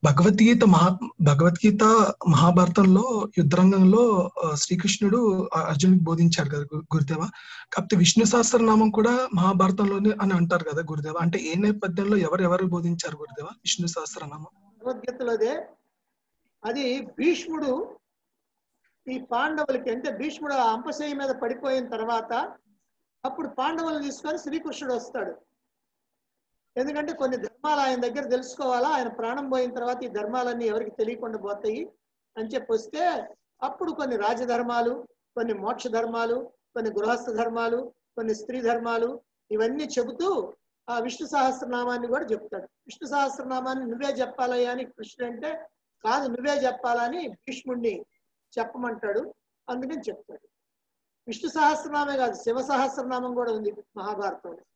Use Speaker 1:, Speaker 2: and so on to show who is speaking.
Speaker 1: భగవద్గీత మహా భగవద్గీత మహాభారతంలో యుద్ధరంగంలో ఆ, శ్రీకృష్ణుడు ఆ అర్జునుడికి బోధించాడు కదా గు- గురుదేవ కాకపోతే విష్ణు సహస్రనామం కూడా మహాభారతంలోనే అని అంటారు కదా గురుదేవ అంటే ఏ నేపథ్యంలో ఎవరు ఎవరు బోధించారు గురుదేవ విష్ణు సహస్రనామం
Speaker 2: భగవద్గీతలోదే అది భీష్ముడు ఈ పాండవులకి అంటే భీష్ముడు ఆ అంపశయ్య మీద పడిపోయిన తర్వాత అప్పుడు పాండవులను తీసుకొని శ్రీకృష్ణుడు వస్తాడు ఎందుకంటే కొన్ని ధర్మాలు ఆయన దగ్గర తెలుసుకోవాలా ఆయన ప్రాణం పోయిన తర్వాత ఈ ధర్మాలన్నీ ఎవరికి తెలియకుండా పోతాయి అని చెప్పి వస్తే అప్పుడు కొన్ని రాజధర్మాలు కొన్ని మోక్ష ధర్మాలు కొన్ని గృహస్థ ధర్మాలు కొన్ని స్త్రీ ధర్మాలు ఇవన్నీ చెబుతూ ఆ విష్ణు సహస్రనామాన్ని కూడా చెప్తాడు విష్ణు సహస్రనామాన్ని నువ్వే చెప్పాలయ్యా అని కృష్ణుడు అంటే కాదు నువ్వే చెప్పాలని భీష్ముడిని చెప్పమంటాడు అందుకని చెప్తాడు విష్ణు సహస్రనామే కాదు శివ సహస్రనామం కూడా ఉంది మహాభారతంలో